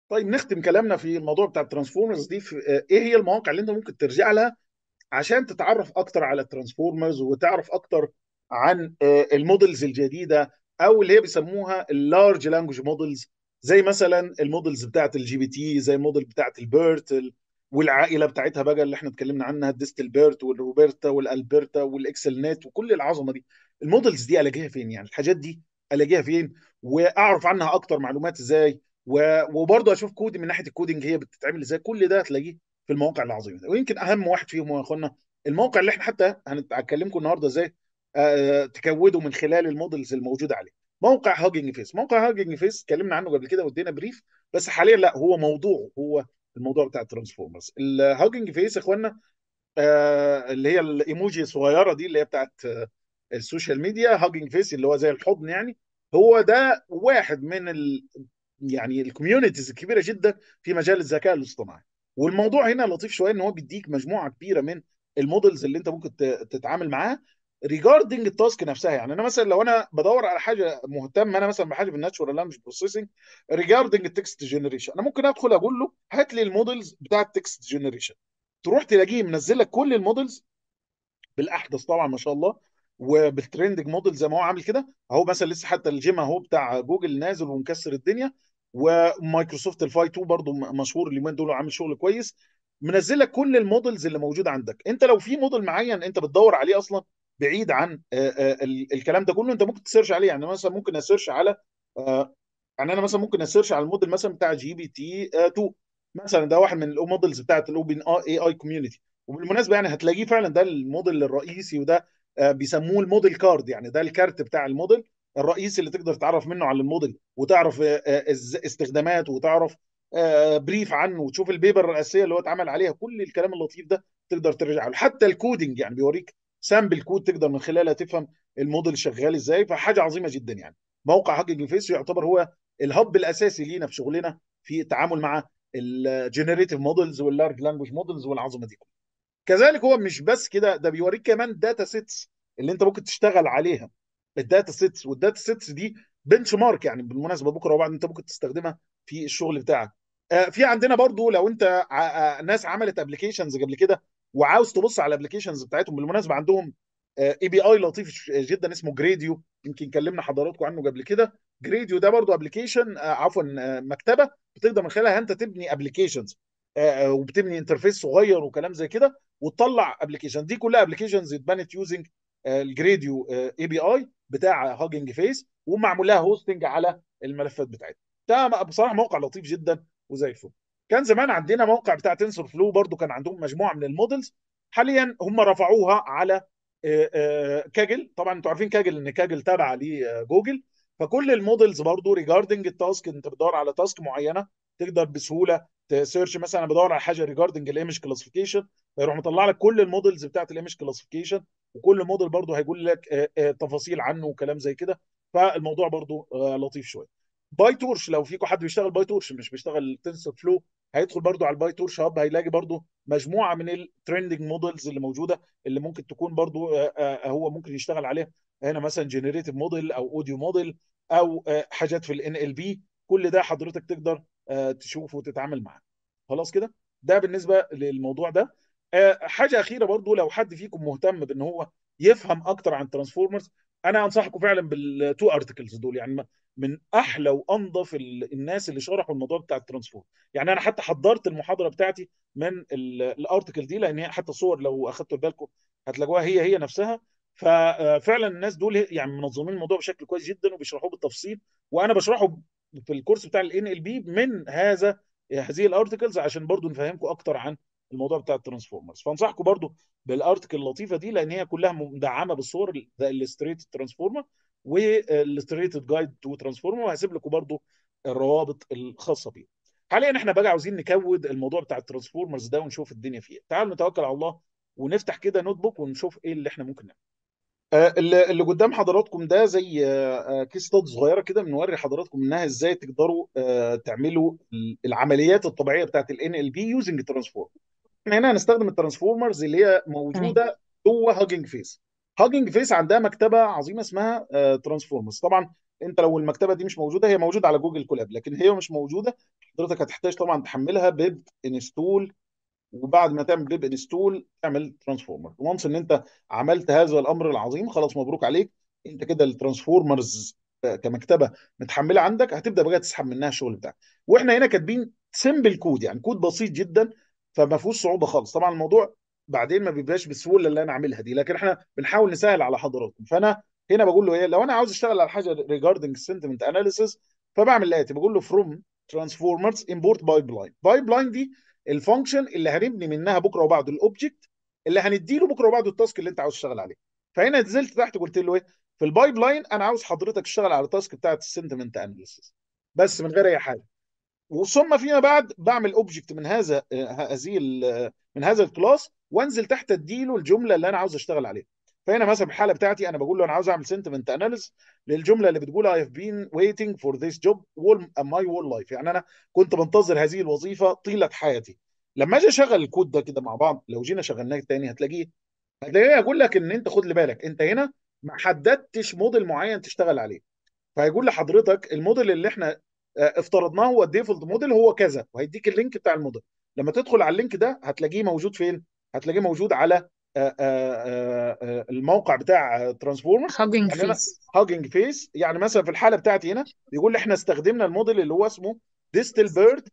طيب نختم كلامنا في الموضوع بتاع الترانسفورمرز دي في آه، ايه هي المواقع اللي انت ممكن ترجع لها عشان تتعرف اكتر على الترانسفورمرز وتعرف اكتر عن آه، المودلز الجديده او اللي هي بيسموها اللارج لانجوج مودلز زي مثلا المودلز بتاعت الجي بي تي زي الموديل بتاعت البيرت ال- والعائله بتاعتها بقى اللي احنا اتكلمنا عنها الديستل بيرت والروبرتا والالبرتا والاكسل نت وكل العظمه دي المودلز دي الاقيها فين يعني الحاجات دي الاقيها فين واعرف عنها اكتر معلومات ازاي و- وبرضه اشوف كود من ناحيه الكودنج هي بتتعمل ازاي كل ده هتلاقيه في المواقع العظيمه ده ويمكن اهم واحد فيهم هو يا اخوانا الموقع اللي احنا حتى هنتكلمكم النهارده ازاي آه، تكودوا من خلال المودلز الموجوده عليه موقع هاجنج فيس موقع هاجنج فيس اتكلمنا عنه قبل كده وادينا بريف بس حاليا لا هو موضوعه هو الموضوع بتاع الترانسفورمرز الهاجنج فيس يا اخوانا آه، اللي هي الايموجي الصغيره دي اللي هي بتاعت آه، السوشيال ميديا هاجنج فيس اللي هو زي الحضن يعني هو ده واحد من ال يعني الكوميونيتيز الكبيره جدا في مجال الذكاء الاصطناعي والموضوع هنا لطيف شويه ان هو بيديك مجموعه كبيره من المودلز اللي انت ممكن ت- تتعامل معاها ريجاردنج التاسك نفسها يعني انا مثلا لو انا بدور على حاجه مهتم انا مثلا بحاجه بالناتشورال لانجوج بروسيسنج ريجاردنج التكست جنريشن انا ممكن ادخل اقول له هات لي المودلز بتاع التكست جنريشن تروح تلاقيه منزل لك كل المودلز بالاحدث طبعا ما شاء الله وبالترندنج موديل زي ما هو عامل كده اهو مثلا لسه حتى الجيم اهو بتاع جوجل نازل ومكسر الدنيا ومايكروسوفت الفاي 2 برضو م- مشهور اليومين دول وعامل شغل كويس منزل لك كل المودلز اللي موجوده عندك انت لو في موديل معين انت بتدور عليه اصلا بعيد عن آه، آه، ال- الكلام ده كله انت ممكن تسيرش عليه يعني مثلا ممكن اسيرش على آه، يعني انا مثلا ممكن اسيرش على الموديل مثلا بتاع جي بي تي 2 مثلا ده واحد من المودلز بتاعت الاوبن اي اي كوميونتي وبالمناسبه يعني هتلاقيه فعلا ده الموديل الرئيسي وده آه، بيسموه الموديل كارد يعني ده الكارت بتاع الموديل الرئيسي اللي تقدر تعرف منه على الموديل وتعرف آه، آه، إز- استخداماته وتعرف آه، بريف عنه وتشوف البيبر الرئيسيه اللي هو اتعمل عليها كل الكلام اللطيف ده تقدر ترجع له حتى الكودينج يعني بيوريك سامبل كود تقدر من خلالها تفهم الموديل شغال ازاي فحاجه عظيمه جدا يعني موقع هاكينج فيس يعتبر هو الهب الاساسي لينا في شغلنا في التعامل مع الجنريتيف مودلز واللارج لانجوج مودلز والعظمه دي كذلك هو مش بس كده ده بيوريك كمان داتا سيتس اللي انت ممكن تشتغل عليها الداتا سيتس والداتا سيتس دي بنش مارك يعني بالمناسبه بكره وبعد انت ممكن تستخدمها في الشغل بتاعك آه، في عندنا برضو لو انت ع- آه، ناس عملت ابلكيشنز قبل كده وعاوز تبص على الابلكيشنز بتاعتهم بالمناسبه عندهم اي بي اي لطيف ش- جدا اسمه جريديو يمكن كلمنا حضراتكم عنه قبل كده جريديو ده برضو ابلكيشن عفوا آه، مكتبه بتقدر من خلالها انت تبني ابلكيشنز وبتبني انترفيس صغير وكلام زي كده وتطلع ابلكيشن دي كلها ابلكيشنز اتبنت يوزنج الجريديو اي بي اي بتاع هاجنج فيس ومعمول لها هوستنج على الملفات بتاعتها ده بصراحه موقع لطيف جدا وزي الفل كان زمان عندنا موقع بتاع تنسور فلو برضو كان عندهم مجموعه من المودلز حاليا هم رفعوها على آه، آه، كاجل طبعا انتوا عارفين كاجل ان كاجل تابع لجوجل فكل المودلز برضو ريجاردنج التاسك انت بتدور على تاسك معينه تقدر بسهوله تسيرش مثلا انا بدور على حاجه ريجاردنج الايمج كلاسيفيكيشن فيروح مطلع لك كل المودلز بتاعت الايمج كلاسيفيكيشن وكل موديل برضه هيقول لك آه، آه، تفاصيل عنه وكلام زي كده فالموضوع برضه آه، لطيف شويه باي تورش لو فيكم حد بيشتغل باي تورش مش بيشتغل تنسر فلو هيدخل برضه على الباي تورش هاب هيلاقي برضه مجموعه من الترندنج مودلز اللي موجوده اللي ممكن تكون برضه آه، آه، هو ممكن يشتغل عليها هنا مثلا جنريتيف موديل او اوديو موديل او آه، حاجات في الان ال بي كل ده حضرتك تقدر آه، تشوفه وتتعامل معاه خلاص كده ده بالنسبه للموضوع ده آه، حاجه اخيره برضو لو حد فيكم مهتم بان هو يفهم اكتر عن ترانسفورمرز انا انصحكم فعلا بالتو ارتكلز دول يعني من احلى وانظف ال- الناس اللي شرحوا الموضوع بتاع الترانسفورم يعني انا حتى حضرت المحاضره بتاعتي من الارتكل دي لان هي حتى صور لو اخدتوا بالكم هتلاقوها هي هي نفسها ففعلا الناس دول يعني منظمين الموضوع بشكل كويس جدا وبيشرحوه بالتفصيل وانا بشرحه في الكورس بتاع الان ال بي من هذا هذه الارتكلز عشان برضو نفهمكم اكتر عن الموضوع بتاع الترانسفورمرز فانصحكم برضو بالارتكل اللطيفه دي لان هي كلها مدعمه بالصور الستريت ترانسفورمر والستريتد جايد تو ترانسفورمر وهسيب لكم برضو الروابط الخاصه بيه حاليا احنا بقى عاوزين نكود الموضوع بتاع الترانسفورمرز ده ونشوف الدنيا فيه تعالوا نتوكل على الله ونفتح كده نوت بوك ونشوف ايه اللي احنا ممكن نعمله آه، اللي اللي قدام حضراتكم ده زي آه، آه، كيس ستاد صغيره كده بنوري حضراتكم منها ازاي تقدروا آه، تعملوا ال- العمليات الطبيعيه بتاعت الان ال بي يوزنج ترانسفورم احنا هنا هنستخدم الترانسفورمرز اللي هي تمام موجوده جوه هاجنج فيس هاجنج فيس عندها مكتبه عظيمه اسمها ترانسفورمرز طبعا انت لو المكتبه دي مش موجوده هي موجوده على جوجل كولاب لكن هي مش موجوده حضرتك هتحتاج طبعا تحملها بيب انستول وبعد ما تعمل بيب انستول تعمل ترانسفورمر وانس ان انت عملت هذا الامر العظيم خلاص مبروك عليك انت كده الترانسفورمرز كمكتبه متحمله عندك هتبدا بقى تسحب منها الشغل بتاعك واحنا هنا كاتبين سمبل كود يعني كود بسيط جدا فما فيهوش صعوبه خالص طبعا الموضوع بعدين ما بيبقاش بالسهوله اللي انا اعملها دي لكن احنا بنحاول نسهل على حضراتكم فانا هنا بقول له ايه لو انا عاوز اشتغل على حاجه ريجاردنج سنتمنت اناليسيس فبعمل الاتي بقول له فروم ترانسفورمرز امبورت بايب لاين بايب لاين دي الفانكشن اللي هنبني منها بكره وبعده الاوبجكت اللي هندي له بكره وبعده التاسك اللي انت عاوز تشتغل عليه فهنا نزلت تحت قلت له ايه في البايب لاين انا عاوز حضرتك تشتغل على التاسك بتاعت السنتمنت اناليسيس بس من غير اي حاجه وثم فيما بعد بعمل اوبجكت من هذا هذه من هذا الكلاس وانزل تحت اديله الجمله اللي انا عاوز اشتغل عليها فهنا مثلا في الحاله بتاعتي انا بقول له انا عاوز اعمل سنتمنت اناليز للجمله اللي بتقول I have been waiting for this job all my whole life يعني انا كنت بنتظر هذه الوظيفه طيله حياتي لما اجي اشغل الكود ده كده مع بعض لو جينا شغلناه تاني هتلاقيه هتلاقيه يقول لك ان انت خد لي بالك انت هنا ما حددتش موديل معين تشتغل عليه فهيقول لحضرتك الموديل اللي احنا افترضناه هو الديفولت موديل هو كذا وهيديك اللينك بتاع الموديل لما تدخل على اللينك ده هتلاقيه موجود فين هتلاقيه موجود على الموقع بتاع ترانسفورمر هاجينج فيس هاجينج فيس يعني مثلا في الحاله بتاعتي هنا بيقول لي احنا استخدمنا الموديل اللي هو اسمه ديستل بيرد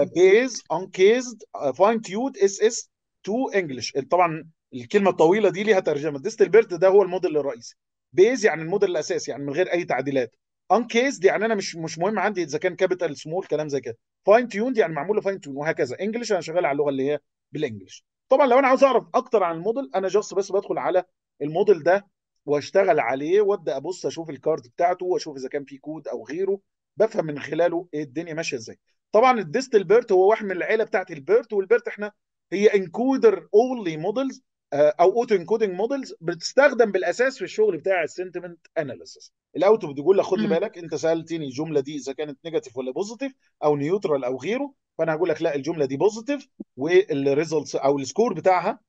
بيز انكيزد فاين تيود اس اس 2 انجلش طبعا الكلمه الطويله دي ليها ترجمه ديستل بيرد ده هو الموديل الرئيسي بيز يعني الموديل الاساسي يعني من غير اي تعديلات انكيزد يعني انا مش مش مهم عندي اذا كان كابيتال سمول كلام زي كده فاين تيوند يعني معمول له فاين تيون وهكذا انجلش انا شغال على اللغه اللي هي بالانجلش طبعا لو انا عاوز اعرف اكتر عن الموديل انا جاست بس بدخل على الموديل ده واشتغل عليه وابدا ابص اشوف الكارد بتاعته واشوف اذا كان في كود او غيره بفهم من خلاله ايه الدنيا ماشيه ازاي طبعا الديستل بيرت هو واحد من العيله بتاعت البيرت والبيرت احنا هي انكودر اونلي موديلز او اوتو انكودنج موديلز بتستخدم بالاساس في الشغل بتاع السنتمنت اناليسيس الاوتو بيقول لك خد لي بالك انت سالتني الجمله دي اذا كانت نيجاتيف ولا بوزيتيف او نيوترال او غيره فانا هقول لك لا الجمله دي بوزيتيف والريزلتس او السكور بتاعها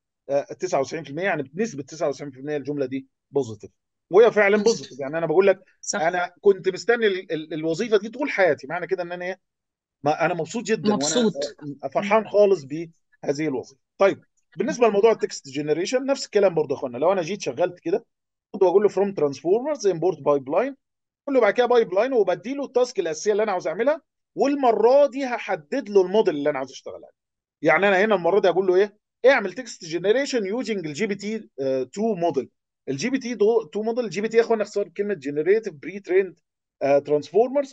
99% يعني بنسبه 99% الجمله دي بوزيتيف وهي فعلا بوزيتيف يعني انا بقول لك صح انا كنت مستني ال- ال- الوظيفه دي طول حياتي معنى كده ان انا ايه ما انا مبسوط جدا وانا مبسوط فرحان خالص بهذه الوظيفه طيب بالنسبه لموضوع التكست جنريشن نفس الكلام برضه يا اخوانا لو انا جيت شغلت كده كنت بقول له فروم ترانسفورمرز امبورت بايب لاين اقول له بعد كده بايب لاين وبدي له التاسك الاساسيه اللي انا عاوز اعملها والمره دي هحدد له الموديل اللي انا عاوز اشتغل عليه يعني انا هنا المره دي اقول له ايه اعمل تكست جنريشن يوزنج الجي بي تي 2 موديل الجي بي تي 2 موديل الجي بي تي يا اخوانا اختصار كلمه جنريتيف بري تريند ترانسفورمرز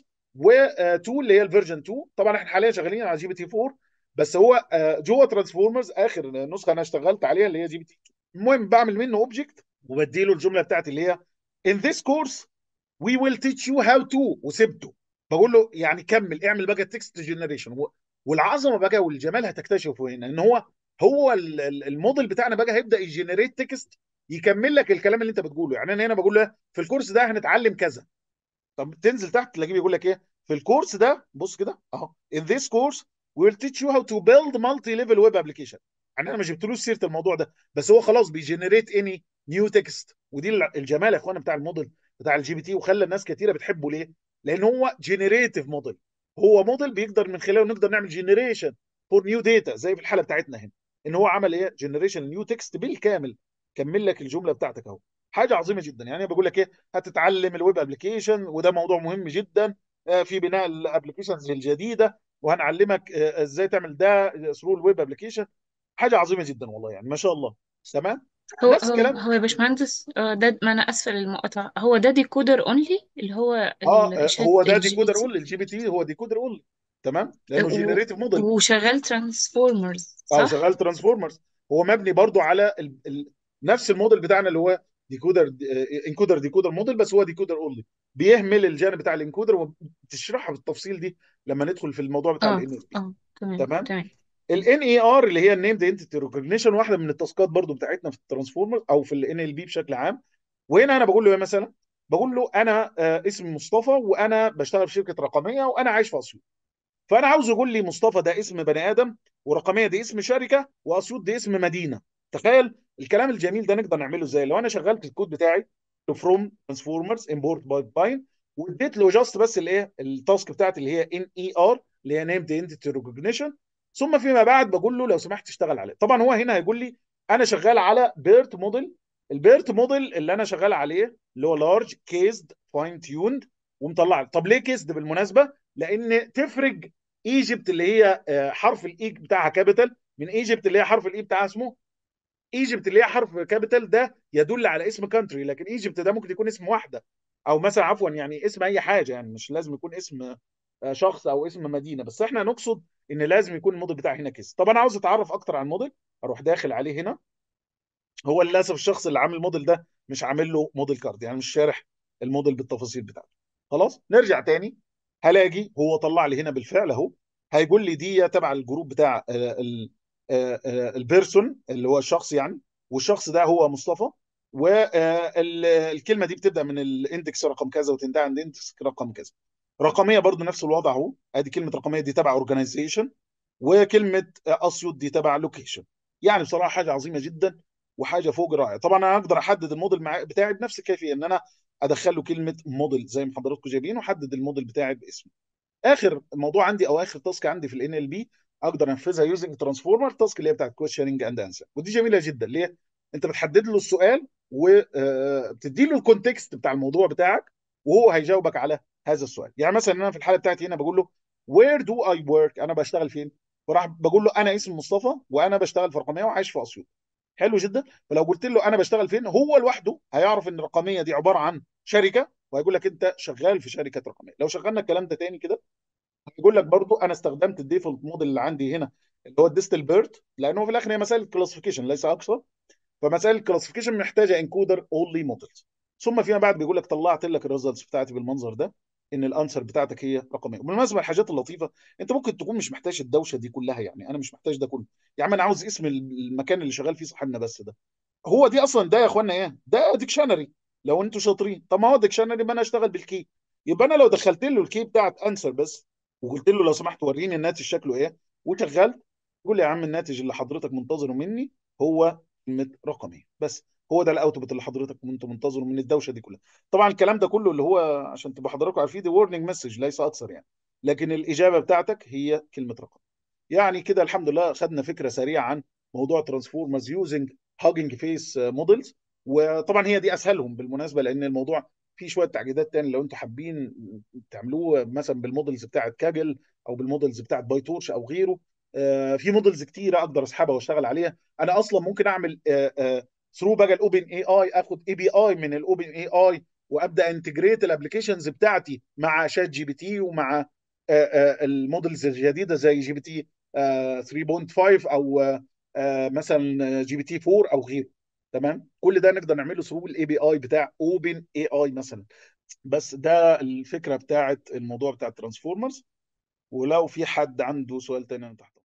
و2 اللي هي الفيرجن 2 طبعا احنا حاليا شغالين على جي بي تي 4 بس هو آه، جوه ترانسفورمرز اخر نسخه انا اشتغلت عليها اللي هي جي بي تي 2 المهم بعمل منه اوبجكت وبدي له الجمله بتاعتي اللي هي in this course we will teach you how to وسبته بقول له يعني كمل اعمل بقى تكست جنريشن والعظمه بقى والجمال هتكتشفه هنا ان هو هو ال- ال- الموديل بتاعنا بقى هيبدا يجنريت تكست يكمل لك الكلام اللي انت بتقوله يعني انا هنا بقول له في الكورس ده هنتعلم كذا طب تنزل تحت تلاقيه بيقول لك ايه في الكورس ده بص كده اهو in this course we will teach you how to build multi level web application يعني انا ما جبتلوش سيره الموضوع ده بس هو خلاص بيجنريت اني نيو تكست ودي الجمال يا اخوانا بتاع الموديل بتاع الجي بي تي وخلى الناس كتيره بتحبه ليه؟ لان هو جنريتيف موديل هو موديل بيقدر من خلاله نقدر نعمل جنريشن فور نيو داتا زي في الحاله بتاعتنا هنا ان هو عمل ايه جنريشن نيو تكست بالكامل كمل لك الجمله بتاعتك اهو حاجه عظيمه جدا يعني بقول لك ايه هتتعلم الويب ابلكيشن وده موضوع مهم جدا آه، في بناء الابلكيشنز الجديده وهنعلمك آه، ازاي تعمل ده ثرو الويب ابلكيشن حاجه عظيمه جدا والله يعني ما شاء الله تمام هو نفس هو الكلام هو يا باشمهندس آه، ده ما انا اسفه للمقاطعه هو ده ديكودر اونلي اللي هو اه ال- آه، الشات هو ده الجي بي ديكودر تي اونلي الجي بي تي هو ديكودر اونلي تمام لانه و- جنريتيف موديل وشغال ترانسفورمرز اه صح؟ شغال ترانسفورمرز هو مبني برضو على ال... ال... نفس الموديل بتاعنا اللي هو ديكودر انكودر ديكودر موديل بس هو ديكودر اونلي بيهمل الجانب بتاع الانكودر وبتشرحها بالتفصيل دي لما ندخل في الموضوع بتاع اه الان اس بي اه تمام تمام تمام الان اي ار اللي هي النيمد انتيتي ريكوجنيشن واحده من التاسكات برضو بتاعتنا في الترانسفورمر او في الان ال بي بشكل عام وهنا انا بقول له ايه مثلا بقول له انا آه، اسمي مصطفى وانا بشتغل في شركه رقميه وانا عايش في اسيوط فانا عاوز يقول لي مصطفى ده اسم بني ادم ورقميه دي اسم شركه واسيوط دي اسم مدينه تخيل الكلام الجميل ده نقدر نعمله ازاي لو انا شغلت الكود بتاعي فروم ترانسفورمرز امبورت باي باين واديت له جاست بس الايه التاسك بتاعتي اللي هي ان اي ار اللي هي نيمد انتيتي ريكوجنيشن ثم فيما بعد بقول له لو سمحت اشتغل عليه طبعا هو هنا هيقول لي انا شغال على بيرت موديل البيرت موديل اللي انا شغال عليه اللي هو لارج كيزد فاين تيوند ومطلع طب ليه كيزد بالمناسبه لان تفرق ايجيبت اللي هي آه، حرف الاي بتاعها كابيتال من ايجيبت اللي هي حرف الاي بتاعها اسمه ايجيبت اللي هي حرف كابيتال ده يدل على اسم كانتري لكن ايجيبت ده ممكن يكون اسم واحده او مثلا عفوا يعني اسم اي حاجه يعني مش لازم يكون اسم آه، شخص او اسم مدينه بس احنا نقصد ان لازم يكون الموديل بتاعي هنا كيس طب انا عاوز اتعرف اكتر عن الموديل اروح داخل عليه هنا هو للاسف الشخص اللي عامل الموديل ده مش عامل له موديل كارد يعني مش شارح الموديل بالتفاصيل بتاعته خلاص نرجع تاني هلاقي هو طلع لي هنا بالفعل اهو هيقول لي دي تبع الجروب بتاع آه، ال- آه، آه، البيرسون اللي هو الشخص يعني والشخص ده هو مصطفى والكلمه دي بتبدا من الاندكس رقم كذا وتنتهي عند الاندكس رقم كذا رقميه برضو نفس الوضع اهو ادي كلمه رقميه دي تبع اورجانيزيشن وكلمه اسيوط دي تبع لوكيشن يعني بصراحه حاجه عظيمه جدا وحاجه فوق رائعه طبعا انا اقدر احدد الموديل مع- بتاعي بنفس الكيفيه ان انا ادخل له كلمه موديل زي ما حضراتكم جايبين واحدد الموديل بتاعي باسمه اخر موضوع عندي او اخر تاسك عندي في الان ال بي اقدر انفذها يوزنج ترانسفورمر التاسك اللي هي بتاعت كويشننج اند انسر ودي جميله جدا ليه انت بتحدد له السؤال وبتدي له الكونتكست بتاع الموضوع بتاعك وهو هيجاوبك على هذا السؤال يعني مثلا انا في الحاله بتاعتي هنا بقول له وير دو اي ورك انا بشتغل فين فراح بقول له انا اسمي مصطفى وانا بشتغل في رقميه وعايش في اسيوط حلو جدا فلو قلت له انا بشتغل فين هو لوحده هيعرف ان الرقميه دي عباره عن شركه وهيقول لك انت شغال في شركه رقميه لو شغلنا الكلام ده تاني كده هيقول لك برضو انا استخدمت الديفولت موديل اللي عندي هنا اللي هو الديستل بيرت لانه في الاخر هي مساله كلاسيفيكيشن ليس اكثر فمسائل الكلاسيفيكيشن محتاجه انكودر اونلي موديلز ثم فيما بعد بيقول لك طلعت لك الريزلتس بتاعتي بالمنظر ده ان الانسر بتاعتك هي رقميه وبالمناسبه الحاجات اللطيفه انت ممكن تكون مش محتاج الدوشه دي كلها يعني انا مش محتاج ده كله يا عم انا عاوز اسم المكان اللي شغال فيه صاحبنا بس ده هو دي اصلا ده يا اخوانا ايه ده ديكشنري لو انتوا شاطرين طب ما هو ديكشنري ما انا اشتغل بالكي يبقى انا لو دخلت له الكي بتاعت انسر بس وقلت له لو سمحت وريني الناتج شكله ايه وشغلت يقول لي يا عم الناتج اللي حضرتك منتظره مني هو كلمه رقمي بس هو ده الاوتبوت اللي حضرتك كنت منتظره من الدوشه دي كلها طبعا الكلام ده كله اللي هو عشان تبقى حضراتكم عارفين دي وورنينج مسج ليس اكثر يعني لكن الاجابه بتاعتك هي كلمه رقم يعني كده الحمد لله خدنا فكره سريعه عن موضوع ترانسفورمرز يوزنج هاجنج فيس موديلز وطبعا هي دي اسهلهم بالمناسبه لان الموضوع فيه شويه تعقيدات تاني لو انتم حابين تعملوه مثلا بالموديلز بتاعت كاجل او بالموديلز بتاعت بايتورش او غيره آه، في موديلز كتيره اقدر اسحبها واشتغل عليها انا اصلا ممكن اعمل ثرو بقى الاوبن اي اي اخد اي بي اي من الاوبن اي اي وابدا انتجريت الابلكيشنز بتاعتي مع شات جي بي تي ومع آه، آه، المودلز الجديده زي جي بي تي 3.5 او آه، مثلا جي بي تي 4 او غيره تمام كل ده نقدر نعمله ثرو الاي بي اي بتاع اوبن اي اي مثلا بس ده الفكره بتاعت الموضوع بتاع الترانسفورمرز ولو في حد عنده سؤال تاني انا تحت